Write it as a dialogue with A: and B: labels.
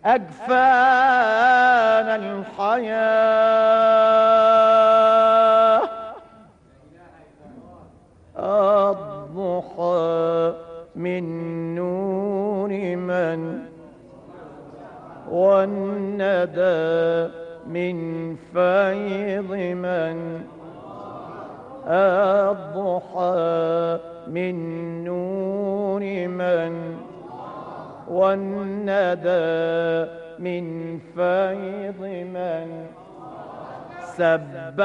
A: أجفان الحياة الضحى من نور من والندى من فيض من الضحى من نور من والندى من فيض من سبح